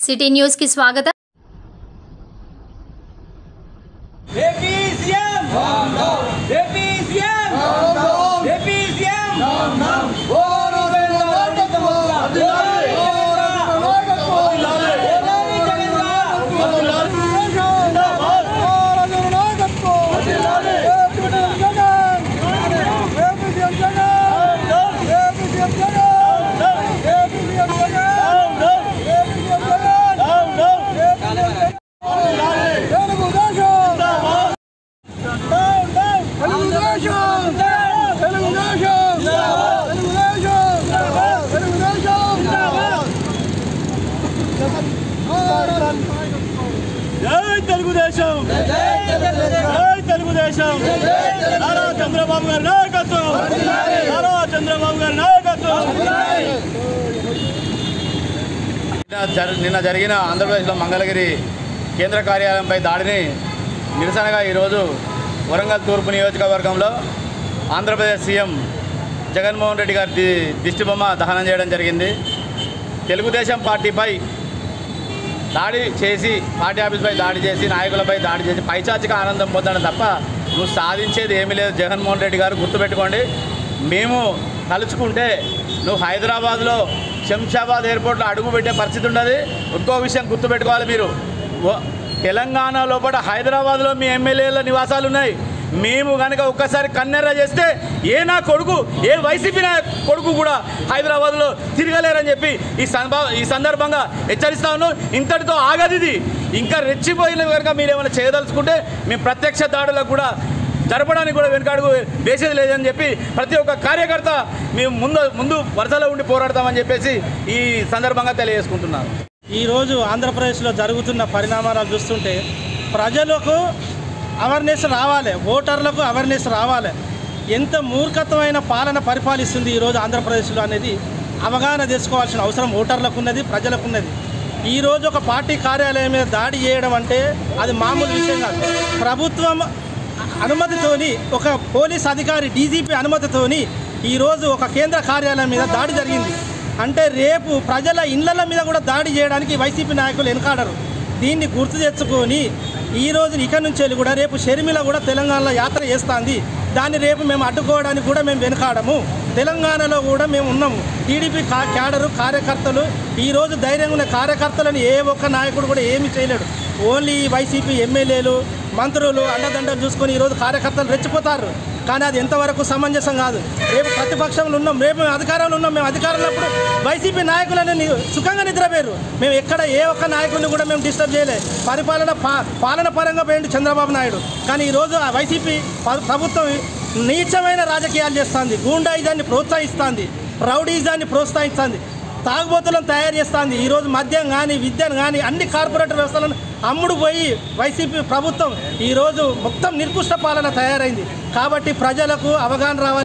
city news కి స్వాగతం AP CM AP CM AP CM జై తెలుగుదేశం జై తెలుగుదేశం నారా చంద్రబాబు గారి నాయకత్వం నారా చంద్రబాబు గారి నాయకత్వం నిన్న జరి- నిన్న జరిగిన ఆంధ్రప్రదేశ్లో మంగళగిరి కేంద్ర కార్యాలయంపై దాడిని నిరసనగా ఈరోజు వరంగల్ తూర్పు నియోజకవర్గంలో ఆంధ్రప్రదేశ్ సీఎం జగన్మోహన్ రెడ్డి గారి ది- దిష్టిబొమ్మ దహనం చేయడం జరిగింది తెలుగుదేశం పార్టీపై దాడి చేసి పార్టీ ఆఫీస్పై దాడి చేసి నాయకులపై దాడి చేసి పైచాచిక ఆనందం పొందడం తప్ప నువ్వు సాధించేది ఏమీ లేదు జగన్మోహన్ రెడ్డి గారు గుర్తుపెట్టుకోండి మేము తలుచుకుంటే నువ్వు హైదరాబాద్లో శంషాబాద్ ఎయిర్పోర్ట్లో అడుగు పెట్టే పరిస్థితి ఉన్నది ఇంకో విషయం గుర్తుపెట్టుకోవాలి మీరు ఓ- తెలంగాణ లోపల హైదరాబాద్లో మీ ఎమ్మెల్యేల నివాసాలు ఉన్నాయి మేము కనుక ఒక్కసారి కన్నెర్ర చేస్తే ఏ నా కొడుకు ఏ వైసీపీ నా కొడుకు కూడా హైదరాబాద్లో తిరగలేరని చెప్పి ఈ సందర్భ ఈ సందర్భంగా హెచ్చరిస్తా ఉన్నాం ఇంతటితో ఆగదు ఇది ఇంకా రెచ్చిపోయిన కనుక మీరు ఏమైనా చేయదలుచుకుంటే మేము ప్రత్యక్ష దాడులకు కూడా జరపడానికి కూడా వెనుకాడుగు వేసేది లేదని చెప్పి ప్రతి ఒక్క కార్యకర్త మేము ముందు ముందు వరుసలో ఉండి పోరాడతామని చెప్పేసి ఈ సందర్భంగా తెలియజేసుకుంటున్నాను ఈరోజు ఆంధ్రప్రదేశ్లో జరుగుతున్న పరిణామాలు చూస్తుంటే ప్రజలకు అవేర్నెస్ రావాలి ఓటర్లకు అవేర్నెస్ రావాలి ఎంత మూర్ఖత్వమైన పాలన పరిపాలిస్తుంది ఈరోజు ఆంధ్రప్రదేశ్లో అనేది అవగాహన చేసుకోవాల్సిన అవసరం ఓటర్లకు ఉన్నది ప్రజలకు ఉన్నది ఈరోజు ఒక పార్టీ కార్యాలయం మీద దాడి చేయడం అంటే అది మామూలు విషయం కాదు ప్రభుత్వం అనుమతితోని ఒక పోలీస్ అధికారి డీజీపీ అనుమతితోని ఈరోజు ఒక కేంద్ర కార్యాలయం మీద దాడి జరిగింది అంటే రేపు ప్రజల ఇళ్ల మీద కూడా దాడి చేయడానికి వైసీపీ నాయకులు వెనకాడరు దీన్ని గుర్తు తెచ్చుకొని ఈ రోజు ఇక నుంచి వెళ్ళి కూడా రేపు షర్మిల కూడా తెలంగాణలో యాత్ర చేస్తుంది దాన్ని రేపు మేము అడ్డుకోవడానికి కూడా మేము వెనకాడము తెలంగాణలో కూడా మేము ఉన్నాము టీడీపీ కా క్యాడరు కార్యకర్తలు ఈరోజు ధైర్యంగా ఉన్న కార్యకర్తలను ఏ ఒక్క నాయకుడు కూడా ఏమీ చేయలేడు ఓన్లీ వైసీపీ ఎమ్మెల్యేలు మంత్రులు అండదండలు చూసుకొని ఈరోజు కార్యకర్తలు రెచ్చిపోతారు కానీ అది ఎంతవరకు సమంజసం కాదు రేపు ప్రతిపక్షంలో ఉన్నాం రేపు మేము అధికారంలో ఉన్నాం మేము అధికారంలో ఉన్నప్పుడు వైసీపీ నాయకులను ని- సుఖంగా నిద్రపోయారు మేము ఎక్కడ ఏ ఒక్క నాయకుడిని కూడా మేము డిస్టర్బ్ చేయలే పరిపాలన పా- పాలన పరంగా పోయింది చంద్రబాబు నాయుడు కానీ ఈరోజు ఆ వైసీపీ ప- ప్రభుత్వం నీచమైన రాజకీయాలు చేస్తుంది గూండాయిజాన్ని ప్రోత్సహిస్తుంది రౌడీజాన్ని ప్రోత్సహిస్తుంది తాగుబోతులను తయారు చేస్తుంది ఈరోజు మద్యం కానీ విద్యను కానీ అన్ని కార్పొరేట్ వ్యవస్థలను అమ్ముడు పోయి వైసీపీ ప్రభుత్వం ఈరోజు మొత్తం నిర్కృష్ట పాలన తయారైంది కాబట్టి ప్రజలకు అవగాహన రావాలి